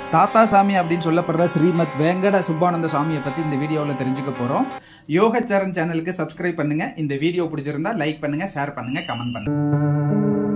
தாத்தா சாமி அப்படின்னு சொல்லப்படுற ஸ்ரீமத் வேங்கட சுப்பானந்த சாமியை பற்றி இந்த வீடியோவில் தெரிஞ்சுக்க போகிறோம் யோகச்சரன் சேனலுக்கு சப்ஸ்கிரைப் பண்ணுங்க இந்த வீடியோ பிடிச்சிருந்தா லைக் பண்ணுங்க ஷேர் பண்ணுங்க கமெண்ட் பண்ணுங்க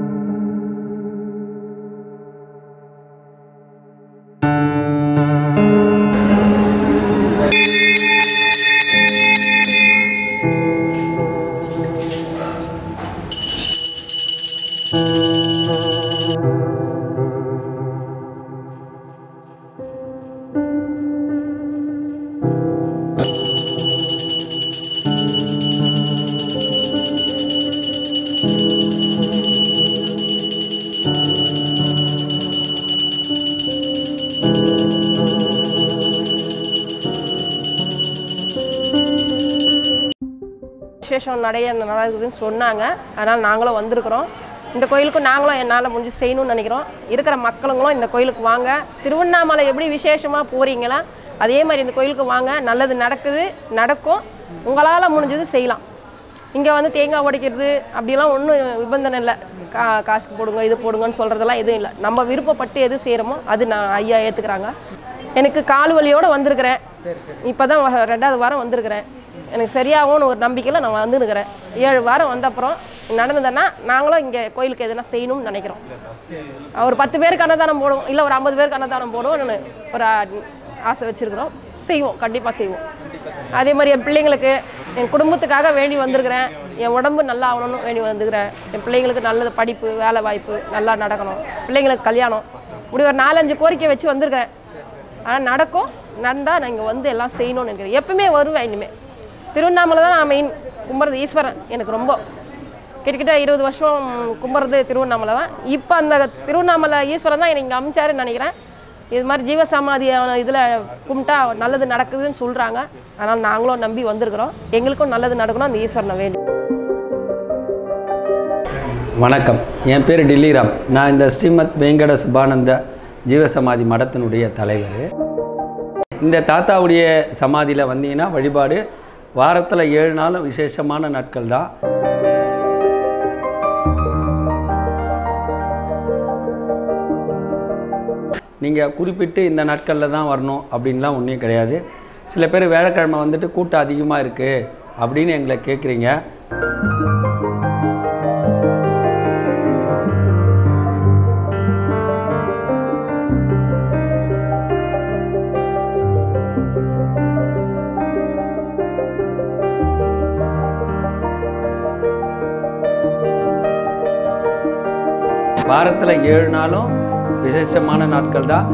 விசேஷம் நிறைய நடக்குதுன்னு சொன்னாங்க அதனால் நாங்களும் வந்திருக்கிறோம் இந்த கோயிலுக்கு நாங்களும் என்னால் முடிஞ்சு செய்யணும்னு நினைக்கிறோம் இருக்கிற மக்களுங்களும் இந்த கோயிலுக்கு வாங்க திருவண்ணாமலை எப்படி விசேஷமாக போகிறீங்களா அதே மாதிரி இந்த கோயிலுக்கு வாங்க நல்லது நடக்குது நடக்கும் உங்களால் முடிஞ்சது செய்யலாம் இங்கே வந்து தேங்காய் உடைக்கிறது அப்படிலாம் ஒன்றும் நிபந்தனை இல்லை கா காசு போடுங்க இது போடுங்கன்னு சொல்கிறதெல்லாம் எதுவும் இல்லை நம்ம விருப்பப்பட்டு எது செய்கிறோமோ அது நான் ஐயா ஏற்றுக்கிறாங்க எனக்கு கால் வலியோடு வந்திருக்கிறேன் இப்போ தான் ரெண்டாவது வாரம் வந்திருக்கிறேன் எனக்கு சரியாகும்னு ஒரு நம்பிக்கையில் நான் வந்துருக்கிறேன் ஏழு வாரம் வந்த அப்புறம் நடந்ததுன்னா நாங்களும் இங்கே கோயிலுக்கு எதுனா செய்யணும்னு நினைக்கிறோம் ஒரு பத்து பேருக்கு அன்னதானம் போடுவோம் இல்லை ஒரு ஐம்பது பேருக்கு அன்னதானம் போடுவோம்னு ஒரு ஆசை வச்சுருக்கிறோம் செய்வோம் கண்டிப்பாக செய்வோம் அதே மாதிரி என் பிள்ளைங்களுக்கு என் குடும்பத்துக்காக வேண்டி வந்திருக்கிறேன் என் உடம்பு நல்லா ஆகணும்னு வேண்டி வந்துருக்கிறேன் என் பிள்ளைங்களுக்கு நல்லது படிப்பு வேலை வாய்ப்பு நல்லா நடக்கணும் பிள்ளைங்களுக்கு கல்யாணம் இப்படி ஒரு நாலஞ்சு கோரிக்கை வச்சு வந்திருக்கிறேன் ஆனால் நடக்கும் நடந்தால் நான் இங்கே வந்து எல்லாம் செய்யணும்னு நினைக்கிறேன் எப்பவுமே வருவேன் இனிமேல் திருவண்ணாமலை தான் நான் மெயின் கும்பிட்றது ஈஸ்வரன் எனக்கு ரொம்ப கிட்டத்தட்ட இருபது வருஷம் கும்பிட்றது திருவண்ணாமலை தான் இப்போ அந்த திருவண்ணாமலை ஈஸ்வரன் தான் எனக்கு இங்கே அமைச்சாருன்னு நினைக்கிறேன் இது மாதிரி ஜீவசமாதி இதில் கும்பிட்டா நல்லது நடக்குதுன்னு சொல்கிறாங்க ஆனால் நாங்களும் நம்பி வந்திருக்கிறோம் எங்களுக்கும் நல்லது நடக்கணும் அந்த ஈஸ்வரனை வேண்டும் வணக்கம் என் பேர் டில்லிராம் நான் இந்த ஸ்ரீமத் வேங்கட சுபானந்த ஜீவசமாதி மடத்தினுடைய தலைவர் இந்த தாத்தாவுடைய சமாதியில் வந்தீங்கன்னா வழிபாடு வாரத்தில் ஏழு நாளும் விசேஷமான நாட்கள் தான் நீங்கள் குறிப்பிட்டு இந்த நாட்களில் தான் வரணும் அப்படின்லாம் ஒன்றும் கிடையாது சில பேர் வேலைக்கிழமை வந்துட்டு கூட்டம் அதிகமாக இருக்குது அப்படின்னு எங்களை கேட்குறீங்க வாரத்தில் ஏழு நாளும் விசேஷமான நாட்கள் தான்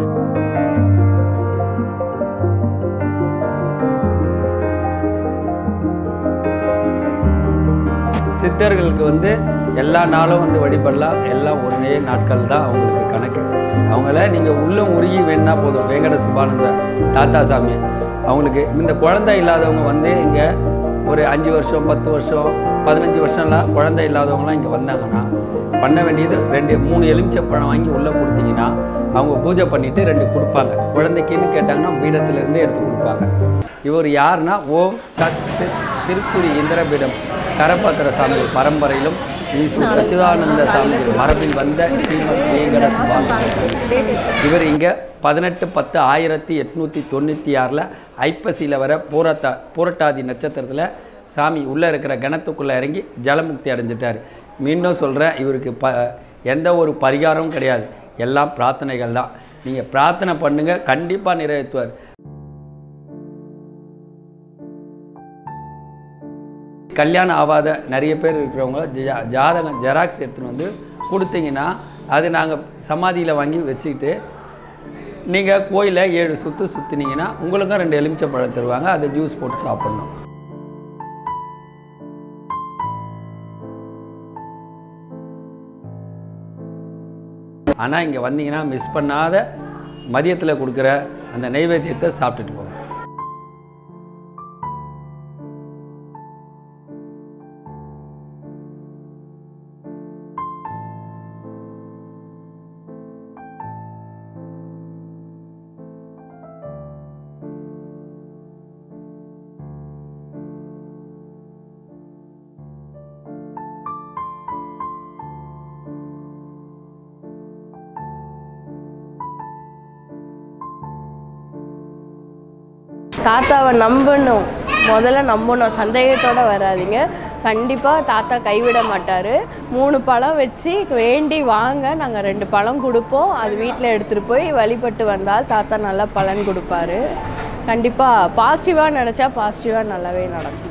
சித்தர்களுக்கு வந்து எல்லா நாளும் வந்து வழிபடலாம் எல்லாம் ஒரே நாட்கள் தான் அவங்களுக்கு கணக்கு அவங்கள நீங்கள் உள்ளம் உருகி வேணா போதும் வேங்கட சுபானந்த தாத்தா சாமி அவங்களுக்கு இந்த குழந்தை இல்லாதவங்க வந்து இங்கே ஒரு அஞ்சு வருஷம் பத்து வருஷம் பதினஞ்சு வருஷம்லாம் குழந்தை இல்லாதவங்களாம் இங்கே வந்தாங்கன்னா பண்ண வேண்டியது ரெண்டு மூணு எலுமிச்சை பழம் வாங்கி உள்ளே கொடுத்தீங்கன்னா அவங்க பூஜை பண்ணிவிட்டு ரெண்டு கொடுப்பாங்க குழந்தைக்குன்னு கேட்டாங்கன்னா பீடத்துலேருந்தே எடுத்து கொடுப்பாங்க இவர் யாருன்னா ஓம் சத் திருக்குடி இந்திரபீடம் கரபாத்திர சாமி பரம்பரையிலும் ஈஸ்வர சச்சிதானந்த சாமி மரபில் வந்த ஸ்ரீமத் வேங்கட சுவாமி இவர் இங்கே பதினெட்டு பத்து ஆயிரத்தி எட்நூற்றி தொண்ணூற்றி ஆறில் ஐப்பசியில் வர பூரத்தா பூரட்டாதி நட்சத்திரத்தில் சாமி உள்ளே இருக்கிற கிணத்துக்குள்ளே இறங்கி ஜலமுக்தி அடைஞ்சிட்டார் மீண்டும் சொல்கிறேன் இவருக்கு ப எந்த ஒரு பரிகாரமும் கிடையாது எல்லாம் பிரார்த்தனைகள் தான் நீங்கள் பிரார்த்தனை பண்ணுங்கள் கண்டிப்பாக நிறைவேற்றுவார் கல்யாணம் ஆகாத நிறைய பேர் இருக்கிறவங்க ஜா ஜாதகம் ஜெராக்ஸ் எடுத்துன்னு வந்து கொடுத்தீங்கன்னா அது நாங்கள் சமாதியில் வாங்கி வச்சுக்கிட்டு நீங்கள் கோயிலை ஏழு சுற்று சுற்றினீங்கன்னா உங்களுக்கும் ரெண்டு எலுமிச்சை பழம் தருவாங்க அதை ஜூஸ் போட்டு சாப்பிட்ணும் ஆனால் இங்கே வந்தீங்கன்னா மிஸ் பண்ணாத மதியத்தில் கொடுக்குற அந்த நைவேத்தியத்தை சாப்பிட்டுட்டு போங்க தாத்தாவை நம்பணும் முதல்ல நம்பணும் சந்தேகத்தோடு வராதீங்க கண்டிப்பாக தாத்தா கைவிட மாட்டார் மூணு பழம் வச்சு வேண்டி வாங்க நாங்கள் ரெண்டு பழம் கொடுப்போம் அது வீட்டில் எடுத்துகிட்டு போய் வழிபட்டு வந்தால் தாத்தா நல்லா பலன் கொடுப்பாரு கண்டிப்பாக பாசிட்டிவாக நினச்சா பாசிட்டிவாக நல்லாவே நடக்கும்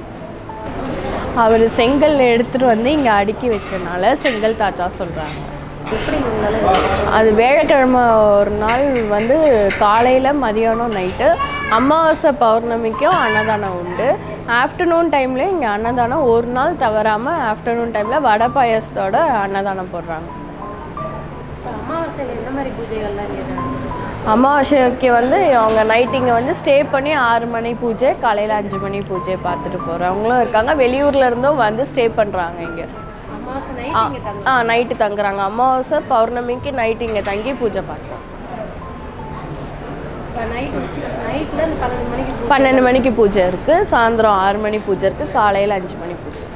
அவர் செங்கல் எடுத்துகிட்டு வந்து இங்கே அடுக்கி வச்சனால செங்கல் தாத்தா சொல்கிறாங்க அது வேழக்கிழமை ஒரு நாள் வந்து காலையில் மதியானம் நைட்டு அமாவாசை பௌர்ணமிக்கும் அன்னதானம் உண்டு ஆஃப்டர்நூன் டைமில் இங்கே அன்னதானம் ஒரு நாள் தவறாமல் ஆஃப்டர்நூன் டைமில் வடை பாயசத்தோட அன்னதானம் போடுறாங்க அமாவாசையில் என்ன மாதிரி பூஜைகள்லாம் இங்கே அமாவாசைக்கு வந்து அவங்க நைட் இங்கே வந்து ஸ்டே பண்ணி ஆறு மணி பூஜை காலையில் அஞ்சு மணி பூஜை பார்த்துட்டு போகிறவங்களும் இருக்காங்க வெளியூர்ல இருந்தும் வந்து ஸ்டே பண்ணுறாங்க இங்கே அமாவாசை ஆ நைட் இங்கே ஆ நைட்டு தங்குறாங்க அமாவாசை பௌர்ணமிக்கு நைட்டு இங்கே தங்கி பூஜை பார்க்குறோம் நைட் நைட்டில் இந்த பன்னெண்டு மணிக்கு பன்னெண்டு மணிக்கு பூஜை இருக்குது சாயந்தரம் ஆறு மணி பூஜை இருக்குது காலையில் அஞ்சு மணி பூஜை